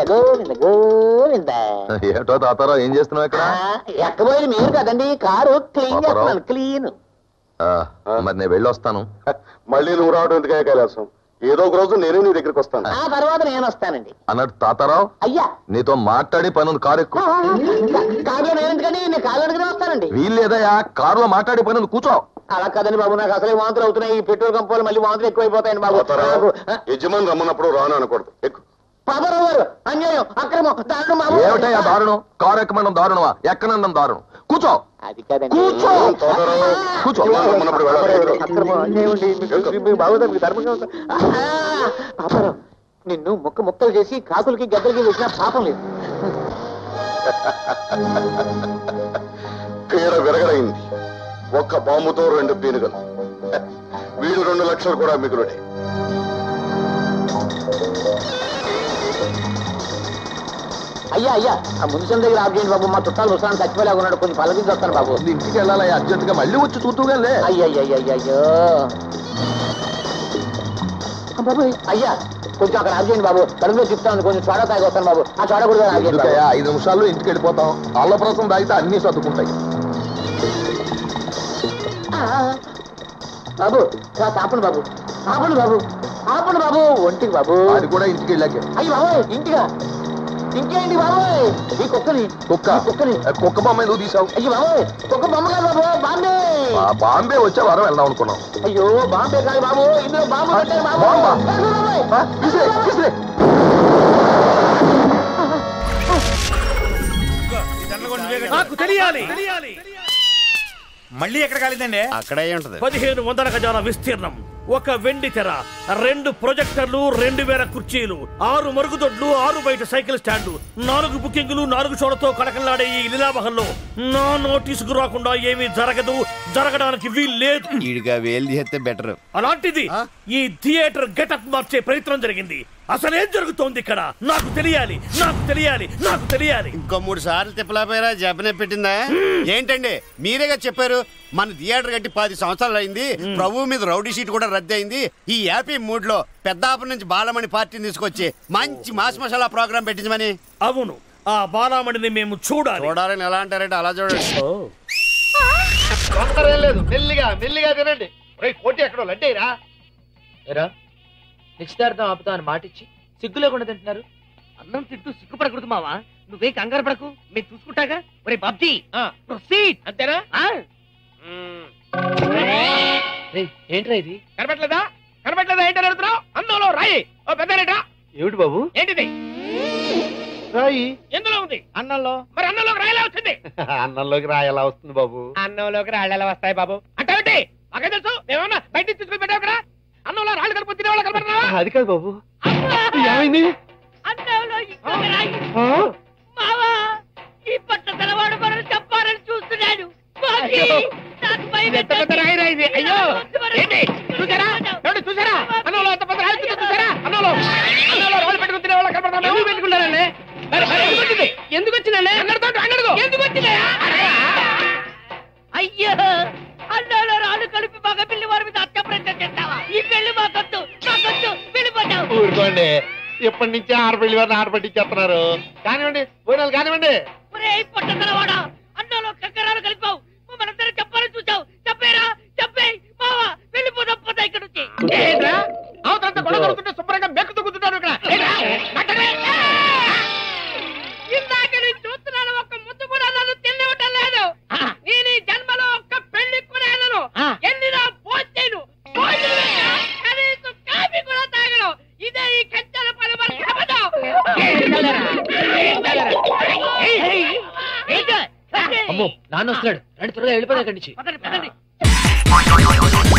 గోవింద గోవింద ఏటో తాతారావు ఏం చేస్తున్నావు ఇక్కడ ఆ, ఎక్కబోయేది మీరు కదండి కారు క్లీన్ పాపరావు. చేస్తున్నాను క్లీన్ ఆ, మరి నేను వెళ్ళొస్తాను మళ్ళీ నువ్వు రావడం ఎందుకే కైలాసం ఏదో ఒక రోజు నేను నీ దగ్గరికి వస్తాను ఆ తర్వాత నేను వస్తానండి అన్నట్టు తాతారావు అయ్యా నీతో మాట్లాడి పని ఉంది కారు ఎక్కువ కారులో నేను ఎందుకండి నేను కాళ్ళు అడిగితే వస్తానండి వీల్లేదయా కారులో మాట్లాడే పని ఉంది కూర్చో అలా కదండి బాబు నాకు అసలే వాంతులు అవుతున్నాయి ఈ పెట్రోల్ కంపాలు మళ్ళీ వాంతులు ఎక్కువైపోతాయండి బాబు పోతారా? నాకు ఆ, యజమాని రమ్మన్నప్పుడు రాను అనకూడదు ఎక్కు పాపరావు గారు అన్యాయం అక్రమం దారుణం బాబు ఏమిటయ్యా దారుణం కారు ఎక్కమడం దారుణమా ఎక్కనండం దారుణం కూర్చో అది కదండి కూర్చో. ఏం తోదరావు? కూర్చో. యజమాని రమ్మన్నప్పుడు వెళ్ళాలి ఎక్కు. అక్రమం అన్యాయం అండి మీకు- మీకు బాగుందా మీకు ధర్మంగా ఉందా ఆ, పాపరావు నిన్ను ముక్క ముక్కలు చేసి కాకులకి గద్దలకి వేసిన పాపం లేదు పీడ విరగడైంది ఒక్క బాంబుతో రెండు పీనుగలు వీడు రెండు లక్షలు కూడా మిగులుడే అయ్యా అయ్యా ఆ ముందు దగ్గర ఆఫ్ చేయండి బాబు మా చుట్టాలు ముసలాన్ని చచ్చిపోలేక ఉన్నాడు కొంచెం పలకించి వస్తాను బాబు ముందు ఇంటికి వెళ్ళాలి అర్జెంట్ గా మళ్ళీ వచ్చి చూద్దుగానే అయ్యయ్యయ్యో బాబు అయ్యా కొంచెం అక్కడ ఆఫ్ చేయండి బాబు కడుపులో చెప్తాను కొంచెం చోడ తాగి వస్తాను బాబు ఆ చోడ కూడా ఆఫ్ చేయండి బాబు. ఎందుకయ్యా ఐదు నిమిషాల్లో ఇంటికి వెళ్ళిపోతాం అల్లప్రసం తాగితే అన్ని సర్దుకుంటాయి ఆ, బాబు రా, తాపండి బాబు తాపండి బాబు తాపండి బాబు ఒంటికి బాబు అది కూడా ఇంటికి వెళ్ళాకే అయ్యి బాబోయ్ ఇంటిగా ఇంకేంటి బాబోయ్ ఈ కుక్కని కుక్క ఈ కుక్కని ఆ కుక్క బొమ్మ ఎందుకు తీసావు అయ్యి బాబోయ్ కుక్క బొమ్మ కాదు బాబు బాంబే ఆ బాంబే వచ్చే వారం వెళ్దాం అనుకున్నాం అయ్యో బాంబే కాదు బాబు ఇందులో బాంబు పెట్టారు బాబు బాంబా? అయ్యో బాబోయ్. ఆ, విసిరే, విసిరే. నాకు తెలియాలి మళ్ళీ ఎక్కడ కాలేదండి అక్కడే ఉంటది పదిహేను వందల గజాల విస్తీర్ణం ఒక వెండి తెర రెండు ప్రొజెక్టర్లు రెండు వేల కుర్చీలు ఆరు మరుగుదొడ్లు ఆరు బయట సైకిల్ స్టాండ్లు నాలుగు బుకింగులు నాలుగు షోలతో కడకలాడే ఈ లీలామహల్లో నా నోటీసుకు రాకుండా ఏమీ జరగదు జరగడానికి వీల్లేదు ఈడిగా వేలు చేస్తే బెటర్ అలాంటిది ఈ థియేటర్ గెటప్ మార్చే ప్రయత్నం జరిగింది అసలేం జరుగుతోంది ఇక్కడ నాకు తెలియాలి నాకు తెలియాలి నాకు తెలియాలి ఇంకో మూడు సార్లు తిప్పలేపోయారా జపనే పెట్టిందా ఏంటండి మీరేగా చెప్పారు మన థియేటర్ కట్టి పది సంవత్సరాలు అయింది ప్రభు మీద రౌడీ షీట్ కూడా రద్దు అయింది ఈ హ్యాపీ మూడ్ లో పెద్దాపురం నుంచి బాలమణి పార్టీని తీసుకొచ్చి మంచి మాస్ మసాలా ప్రోగ్రామ్ పెట్టించమని అవును ఆ బాలామణిని మేము చూడాలి చూడాలని ఎలా అంటారంటే అలా చూడండి తొందరేం లేదు మెల్లిగా మెల్లిగా తినండి రేయ్, పోటీ ఎక్కడో లడ్డేరా ఎరా నిశ్చితార్థం ఆపుతా అని మాటిచ్చి సిగ్గు లేకుండా తింటున్నారు అన్నం తింటూ సిగ్గుపడకూడదు మావా నువ్వేం కంగారు పడకు మేము చూసుకుంటాగా ఒరే బాబ్జీ ప్రొసీడ్ అంతేనా రేయ్, ఏంట్రా ఇది కనబట్లేదా కనబట్లేదా ఏంటని అడుగుతున్నావు అన్నంలో రాయి ఓ పెద్దనేటా ఏమిటి బాబు ఏంటిది రాయి ఎందులో ఉంది అన్నంలో మరి అన్నంలోకి రాయలా వచ్చింది అన్నంలోకి రాయి ఎలా వస్తుంది బాబు అన్నంలోకి రాళ్ళు ఎలా వస్తాయి బాబు అంటే మాకే తెలుసు మేమన్నా బయట తీసుకుని పెట్టావు కదా అన్నంలో రాళ్ళు కలుపు తినే వాళ్ళు కనబడుతున్నావా అది కాదు బాబు ఏమైంది అన్నంలో ఇంకొక రాయి మావా ఈ పట్ట తెలవాడు మనం చెప్పాలని చూస్తున్నాడు ఎంత పెద్ద రాయి రాయి ఇది? అయ్యో ఏంటి చూసారా ఎవడు చూసారా అన్నంలో ఎంత పెద్ద రాయి ఉందో చూసారా అన్నంలో అన్నంలో రాళ్ళు పెట్టుకుని తినే వాళ్ళు కనబడుతున్నారు ఎందుకు పెట్టుకున్నారండి మరి మరి ఎందుకు వచ్చింది ఎందుకు వచ్చిందండి అందరితో అంగడుగు ఎందుకు వచ్చింది అయ్యో అన్నాలో రాళ్ళు కలిపి మగ పిల్లి వారి మీద అత్యప్రయత్నం చేస్తావా ఈ పెళ్లి మాకొద్దు మాకొద్దు వెళ్ళిపోతావు ఊరుకోండి ఎప్పటి నుంచి ఆడపిల్లి వారిని ఆడపట్టించేస్తున్నారు కానివ్వండి భోజనాలు కానివ్వండి ఒరే పట్టతలవాడా అన్నాలో కంకరాలు కలిపావు మమ్మల్ని చెప్పాలని చూసావు చెప్పేరా చెప్పే మావా వెళ్ళిపోదాం పోతా ఇక్కడ నుంచి ఏంట్రా అవతలంతా గొడవ జరుగుతుంటే శుభ్రంగా మెక్కుతూ కూర్చుంటారు ఇక్కడ ఏంట్రా? మాట్లాడవే? ఇందాక నేను చూస్తున్నాను ఒక్క ముద్దు కూడా నన్ను తినవటం లేదు నేను ఈ జన్మలో ఒక్క పెళ్లి కూడా వెళ్ళను ఎన్ని నా పోస్తేను కనీసం కాఫీ కూడా తాగను ఇదే ఈ కంచెల పని మరి శపథం. అమ్మో నాన్న వస్తున్నాడు రండి త్వరగా వెళ్ళిపోదా ఇక్కడి నుంచి పదండి, పదండి.